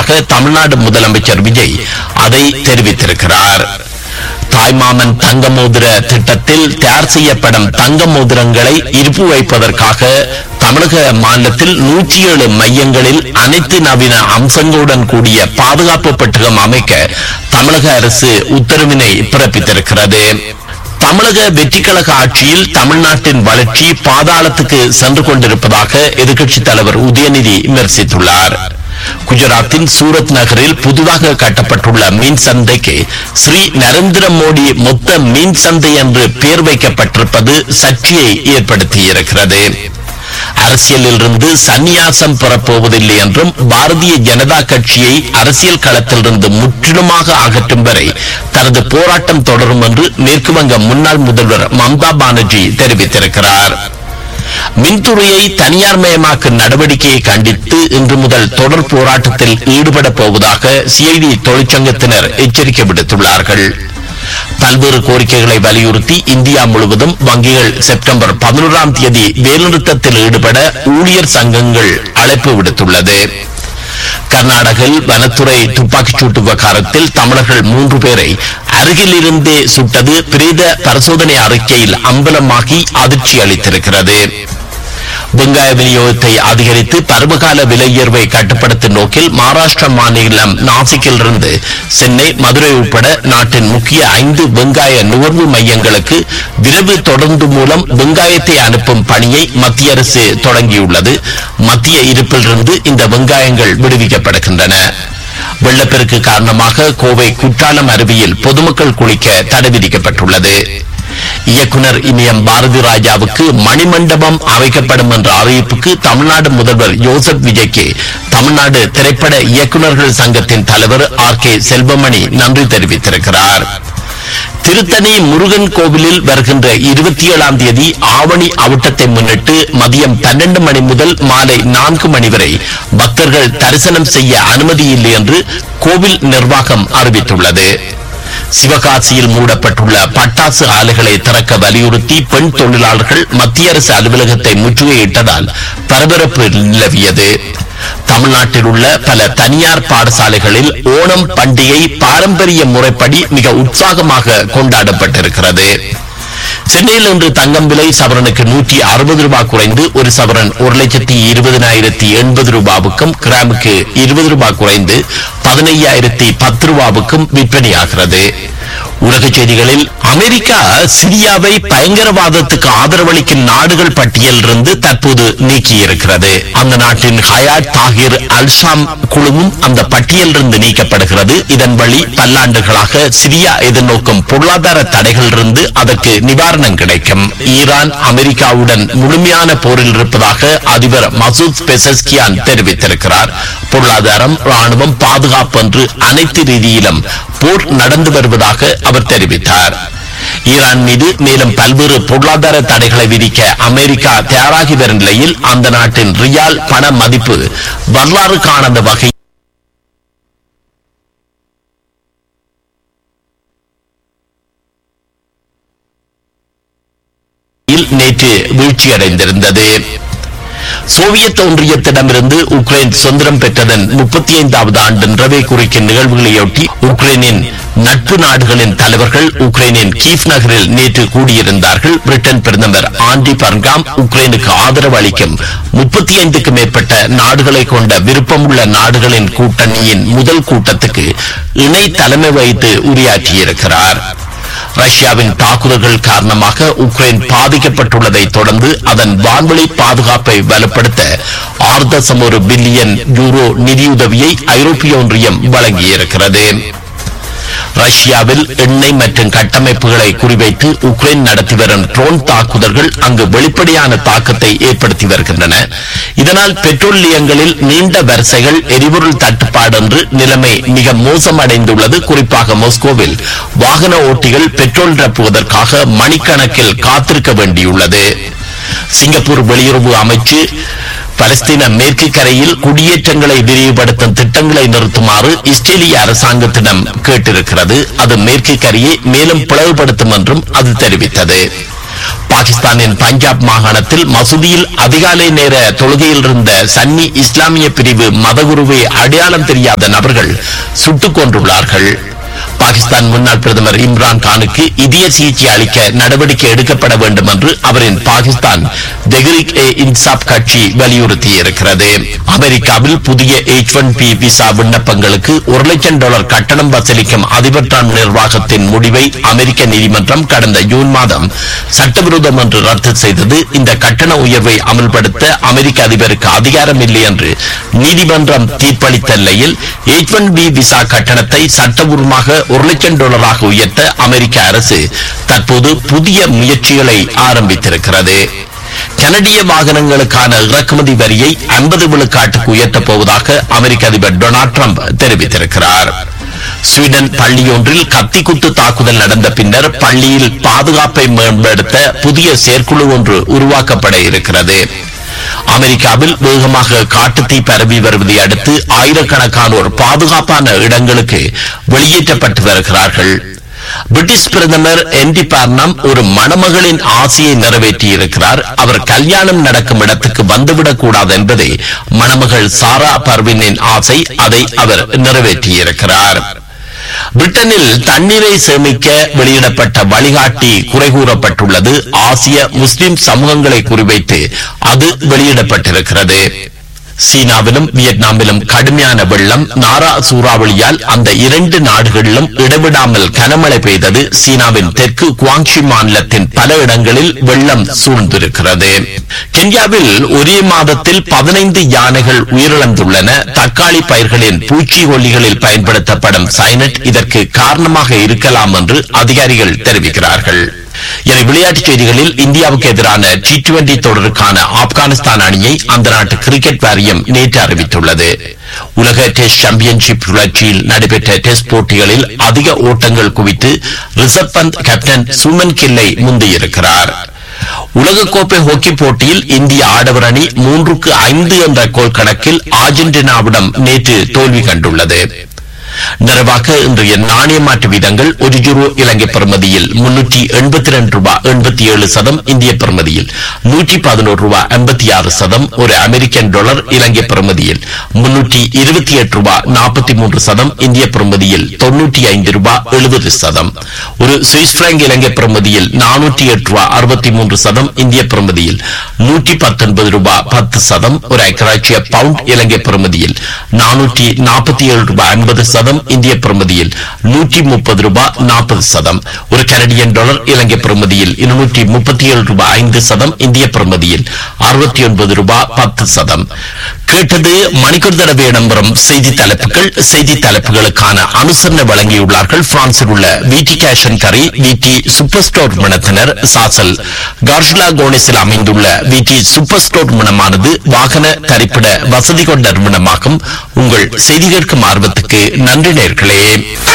இருப்பதாக தமிழ்நாடு முதலமைச்சர் விஜய் அதை தெரிவித்திருக்கிறார் தாய்மாமன் தங்க மோதிர திட்டத்தில் தயார் செய்யப்படும் தங்க மோதிரங்களை இருப்பு வைப்பதற்காக தமிழக மாநிலத்தில் நூற்றி ஏழு மையங்களில் அனைத்து நவீன அம்சங்களுடன் கூடிய பாதுகாப்பு பெட்டகம் அமைக்க தமிழக அரசு உத்தரவினை பிறப்பித்திருக்கிறது தமிழக வெற்றிக்கழக ஆட்சியில் தமிழ்நாட்டின் வளர்ச்சி பாதாளத்துக்கு சென்று கொண்டிருப்பதாக எதிர்க்கட்சித் தலைவர் உதயநிதி விமர்சித்துள்ளார் குஜராத்தின் சூரத் நகரில் புதிதாக கட்டப்பட்டுள்ள மீன் சந்தைக்கு ஸ்ரீ நரேந்திர மோடி மொத்த மீன் சந்தை என்று பெயர் வைக்கப்பட்டிருப்பது சர்ச்சையை ஏற்படுத்தியிருக்கிறது அரசியலில் இருந்து சந்நியாசம் பெறப்போவதில்லை என்றும் பாரதிய ஜனதா கட்சியை அரசியல் களத்திலிருந்து முற்றிலுமாக அகற்றும் வரை தனது போராட்டம் தொடரும் என்று மேற்கு வங்க முன்னாள் முதல்வர் மம்தா பானர்ஜி தெரிவித்திருக்கிறார் மின்துறையை தனியார் மயமாக்கும் நடவடிக்கையை கண்டித்து இன்று முதல் தொடர் போராட்டத்தில் ஈடுபட போவதாக சிஐடி தொழிற்சங்கத்தினர் எச்சரிக்கை விடுத்துள்ளார்கள் பல்வேறு கோரிக்கைகளை வலியுறுத்தி இந்தியா முழுவதும் வங்கிகள் செப்டம்பர் பதினோராம் தேதி வேலைநிறுத்தத்தில் ஈடுபட ஊழியர் சங்கங்கள் அழைப்பு விடுத்துள்ளது கர்நாடகில் வனத்துறை துப்பாக்கிச் சூட்டு விவகாரத்தில் தமிழர்கள் மூன்று பேரை அருகில் இருந்தே சுட்டது பிரேத பரிசோதனை அறிக்கையில் அம்பலமாகி அதிர்ச்சி அளித்திருக்கிறது வெங்காய விநியோகத்தை அதிகரித்து பருவகால விலை உயர்வை கட்டுப்படுத்தும் நோக்கில் மகாராஷ்டிரா மாநிலம் நாசிக்கில் இருந்து சென்னை மதுரை உட்பட நாட்டின் முக்கிய ஐந்து வெங்காய நுகர்வு மையங்களுக்கு விரைவு தொடர்ந்து மூலம் வெங்காயத்தை அனுப்பும் பணியை மத்திய அரசு தொடங்கியுள்ளது மத்திய இருப்பிலிருந்து இந்த வெங்காயங்கள் விடுவிக்கப்படுகின்றன வெள்ளப்பெருக்கு காரணமாக கோவை குற்றாலம் அருவியில் பொதுமக்கள் குளிக்க தடை விதிக்கப்பட்டுள்ளது இயக்குனர் இமயம் பாரதி ராஜாவுக்கு மணிமண்டபம் அமைக்கப்படும் என்ற அறிவிப்புக்கு தமிழ்நாடு முதல்வர் யோசப் விஜய்க்கு தமிழ்நாடு திரைப்பட இயக்குனர்கள் சங்கத்தின் தலைவர் ஆர் கே செல்வமணி நன்றி தெரிவித்திருக்கிறார் திருத்தணி முருகன் கோவிலில் வருகின்ற இருபத்தி ஏழாம் தேதி ஆவணி அவுட்டத்தை முன்னிட்டு மதியம் பன்னெண்டு மணி முதல் மாலை நான்கு மணி வரை பக்தர்கள் தரிசனம் செய்ய அனுமதி இல்லை என்று கோவில் நிர்வாகம் அறிவித்துள்ளது சிவகாசியில் மூடப்பட்டுள்ள பட்டாசு ஆலைகளை திறக்க வலியுறுத்தி பெண் தொழிலாளர்கள் மத்திய அரசு அலுவலகத்தை முற்றுகையிட்டதால் பரபரப்பு நிலவியது தமிழ்நாட்டில் உள்ள பல தனியார் பாடசாலைகளில் ஓணம் பண்டிகை பாரம்பரிய முறைப்படி மிக உற்சாகமாக கொண்டாடப்பட்டிருக்கிறது சென்னையில் இன்று தங்கம் விலை சவரனுக்கு நூற்றி அறுபது ரூபாய் குறைந்து ஒரு சவரன் ஒரு லட்சத்தி இருபதனாயிரத்தி எண்பது ரூபாவுக்கும் கிராமுக்கு இருபது ரூபாய் குறைந்து பதினையாயிரத்தி பத்து ரூபாவுக்கும் விற்பனையாகிறது உலக செய்திகளில் அமெரிக்கா சிரியாவை பயங்கரவாதத்துக்கு ஆதரவளிக்கும் நாடுகள் பட்டியலிருந்து தற்போது நீக்கியிருக்கிறது அந்த நாட்டின் ஹயாத் தாகிர் அல்ஷாம் குழுவும் அந்த பட்டியலிருந்து நீக்கப்படுகிறது இதன் வழி பல்லாண்டுகளாக சிரியா எதிர்நோக்கும் பொருளாதார தடைகளிலிருந்து அதற்கு நிவாரணம் கிடைக்கும் ஈரான் அமெரிக்காவுடன் முழுமையான போரில் இருப்பதாக அதிபர் மசூத் பெசஸ்கியான் தெரிவித்திருக்கிறார் பொருளாதாரம் ராணுவம் பாதுகாப்பு என்று அனைத்து ரீதியிலும் போர் நடந்து வருவதாக அவர் தெரிவித்தார் ஈரான் மீது மேலும் பல்வேறு பொருளாதார தடைகளை விதிக்க அமெரிக்கா தயாராகி வரும் நிலையில் அந்த நாட்டின் ரியால் பண மதிப்பு வரலாறு காணாத வகை நேற்று வீழ்ச்சியடைந்திருந்தது சோவியத் ஒன்றியத்திடமிருந்து உக்ரைன் சுதந்திரம் பெற்றதன் முப்பத்தி ஐந்தாவது ஆண்டு நிறைவை குறிக்கும் நிகழ்வுகளையொட்டி உக்ரைனின் நட்பு நாடுகளின் தலைவர்கள் உக்ரைனின் கீவ் நகரில் நேற்று கூடியிருந்தார்கள் பிரிட்டன் பிரதமர் ஆண்டி பர்காம் உக்ரைனுக்கு ஆதரவு அளிக்கும் முப்பத்தி ஐந்துக்கு மேற்பட்ட நாடுகளை கொண்ட விருப்பமுள்ள நாடுகளின் கூட்டணியின் முதல் கூட்டத்துக்கு இணை தலைமை வகித்து உரையாற்றியிருக்கிறார் ரஷ்யாவின் தாக்குதல்கள் காரணமாக உக்ரைன் பாதிக்கப்பட்டுள்ளதை தொடர்ந்து அதன் வான்வெளி பாதுகாப்பை வலுப்படுத்த ஆறு தசம் ஒரு பில்லியன் யூரோ நிதியுதவியை ஐரோப்பிய ஒன்றியம் வழங்கியிருக்கிறது ரஷ்யாவில் எண்ணெய் மற்றும் கட்டமைப்புகளை குறிவைத்து உக்ரைன் நடத்தி வரும் ட்ரோன் தாக்குதல்கள் அங்கு வெளிப்படையான தாக்கத்தை ஏற்படுத்தி வருகின்றன இதனால் பெட்ரோல் நிலையங்களில் நீண்ட வரிசைகள் எரிபொருள் தட்டுப்பாடு என்று நிலைமை மிக மோசமடைந்துள்ளது குறிப்பாக மாஸ்கோவில் வாகன ஓட்டிகள் பெட்ரோல் நிரப்புவதற்காக மணிக்கணக்கில் காத்திருக்க வேண்டியுள்ளது சிங்கப்பூர் வெளியுறவு அமைச்சு பலஸ்தீன மேற்கு கரையில் குடியேற்றங்களை விரிவுபடுத்தும் திட்டங்களை நிறுத்துமாறு இஸ்ரேலிய அரசாங்கத்திடம் கேட்டிருக்கிறது அது மேற்கு கரையை மேலும் பிளவுபடுத்தும் என்றும் அது தெரிவித்தது பாகிஸ்தானின் பஞ்சாப் மாகாணத்தில் மசூதியில் அதிகாலை நேர தொழுகையில் இருந்த சன்னி இஸ்லாமிய பிரிவு மதகுருவை அடையாளம் தெரியாத நபர்கள் சுட்டுக் கொண்டுள்ளார்கள் பாகிஸ்தான் முன்னாள் பிரதமர் இம்ரான் கானுக்கு இதய சிகிச்சை அளிக்க நடவடிக்கை எடுக்கப்பட வேண்டும் என்று அவரின் பாகிஸ்தான் தெஹ்ரிக் ஏ இன்சாப் கட்சி வலியுறுத்தி இருக்கிறது அமெரிக்காவில் புதிய எச் ஒன் பி விசா விண்ணப்பங்களுக்கு ஒரு லட்சம் டாலர் கட்டணம் வசூலிக்கும் அதிபர் டிரம்ப் நிர்வாகத்தின் முடிவை அமெரிக்க நீதிமன்றம் கடந்த ஜூன் மாதம் சட்டவிரோதம் என்று ரத்து செய்தது இந்த கட்டண உயர்வை அமல்படுத்த அமெரிக்க அதிபருக்கு அதிகாரம் இல்லை என்று நீதிமன்றம் தீர்ப்பளித்த நிலையில் எச் ஒன் பி விசா கட்டணத்தை சட்டபூர்வமாக ஒரு லட்சம் டாலராக உயர்த்த அமெரிக்க அரசு தற்போது புதிய முயற்சிகளை ஆரம்பித்திருக்கிறது கனடிய வாகனங்களுக்கான இறக்குமதி வரியை ஐம்பது விழுக்காட்டுக்கு உயர்த்தப் போவதாக அமெரிக்க அதிபர் டொனால்ட் ட்ரம்ப் தெரிவித்திருக்கிறார் ஸ்வீடன் பள்ளியொன்றில் கத்தி குத்து தாக்குதல் நடந்த பின்னர் பள்ளியில் பாதுகாப்பை மேம்படுத்த புதிய செயற்குழு ஒன்று உருவாக்கப்பட இருக்கிறது அமெரிக்காவில் வேகமாக காட்டுத்தீ பரவி வருவதை அடுத்து ஆயிரக்கணக்கானோர் பாதுகாப்பான இடங்களுக்கு வெளியேற்றப்பட்டு வருகிறார்கள் பிரிட்டிஷ் பிரதமர் என்டி பார்னம் ஒரு மணமகளின் ஆசையை நிறைவேற்றி இருக்கிறார் அவர் கல்யாணம் நடக்கும் இடத்துக்கு வந்துவிடக் கூடாது என்பதே மணமகள் சாரா பர்வினின் ஆசை அதை அவர் நிறைவேற்றியிருக்கிறார் பிரிட்டனில் தண்ணீரை சேமிக்க வெளியிடப்பட்ட வழிகாட்டி குறை கூறப்பட்டுள்ளது ஆசிய முஸ்லிம் சமூகங்களை குறிவைத்து அது வெளியிடப்பட்டிருக்கிறது சீனாவிலும் வியட்நாமிலும் கடுமையான வெள்ளம் நாரா சூறாவளியால் அந்த இரண்டு நாடுகளிலும் இடைவிடாமல் கனமழை பெய்தது சீனாவின் தெற்கு குவாங்ஷி மாநிலத்தின் பல இடங்களில் வெள்ளம் சூழ்ந்திருக்கிறது கென்யாவில் ஒரே மாதத்தில் பதினைந்து யானைகள் உயிரிழந்துள்ளன தக்காளி பயிர்களின் பூச்சிக்கொல்லிகளில் பயன்படுத்தப்படும் சைனட் இதற்கு காரணமாக இருக்கலாம் என்று அதிகாரிகள் தெரிவிக்கிறார்கள் என விளையாட்டுச் செய்திகளில் இந்தியாவுக்கு எதிரான டி டுவெண்டி தொடருக்கான ஆப்கானிஸ்தான் அணியை அந்த நாட்டு கிரிக்கெட் வாரியம் நேற்று அறிவித்துள்ளது உலக டெஸ்ட் சாம்பியன்ஷிப் சுழற்சியில் நடைபெற்ற டெஸ்ட் போட்டிகளில் அதிக ஓட்டங்கள் குவித்து ரிஷப் பந்த் கேப்டன் சுமன் கில்லை முந்தியிருக்கிறார் உலகக்கோப்பை ஹாக்கி போட்டியில் இந்திய ஆடவர் அணி மூன்றுக்கு ஐந்து என்ற கோல் கணக்கில் அர்ஜென்டினாவிடம் நேற்று தோல்வி கண்டுள்ளது நிறைவாக இன்றைய நாணய மாற்று வீதங்கள் ஒரு யூரோ இலங்கை பெறுமதியில் முன்னூற்றி எண்பத்தி ரெண்டு ரூபாய் எண்பத்தி ஏழு சதம் இந்திய பெறுமதியில் நூற்றி பதினோரு ரூபாய் எண்பத்தி ஆறு சதம் ஒரு அமெரிக்கன் டாலர் இலங்கை பெறுமதியில் முன்னூற்றி இருபத்தி எட்டு ரூபாய் நாற்பத்தி மூன்று சதம் இந்திய பெறுமதியில் தொன்னூற்றி ஐந்து ரூபாய் எழுபது சதம் ஒரு சுவிஸ் பிராங்க் இலங்கை பெறுமதியில் நானூற்றி எட்டு ரூபாய் அறுபத்தி மூன்று சதம் இந்திய பெறுமதியில் நூற்றி பத்தொன்பது ரூபாய் பத்து சதம் ஒரு ஐக்கராட்சிய பவுண்ட் இலங்கை பெறுமதியில் நானூற்றி நாற்பத்தி ஏழு ரூபாய் ஐம்பது சதம் இந்திய பெறுமதியில் நூற்றி முப்பது ரூபாய் நாற்பது சதம் ஒரு கனடியன் டாலர் இலங்கை பெறுமதியில் இருநூற்றி முப்பத்தி ஏழு ரூபாய் ஐந்து சதம் இந்திய பெறுமதியில் அறுபத்தி ஒன்பது ரூபாய் பத்து சதம் கேட்டது மணிக்கூர் தடவை இடம்பெறும் செய்தி தலைப்புகள் செய்தி தலைப்புகளுக்கான அனுசரணை வழங்கியுள்ளார்கள் பிரான்சில் உள்ள விடி கேஷன் கரி விடி சூப்பர் ஸ்டோர் நிறுவனத்தினர் சாசல் கார்ஷ்லா கோனிஸில் அமைந்துள்ள விடி சூப்பர் ஸ்டோர் நிறுவனமானது வாகன தரிப்பிட வசதி கொண்ட நிறுவனமாகும் உங்கள் செய்தி கேட்கும் ஆர்வத்துக்கு நன்றி நேர்களே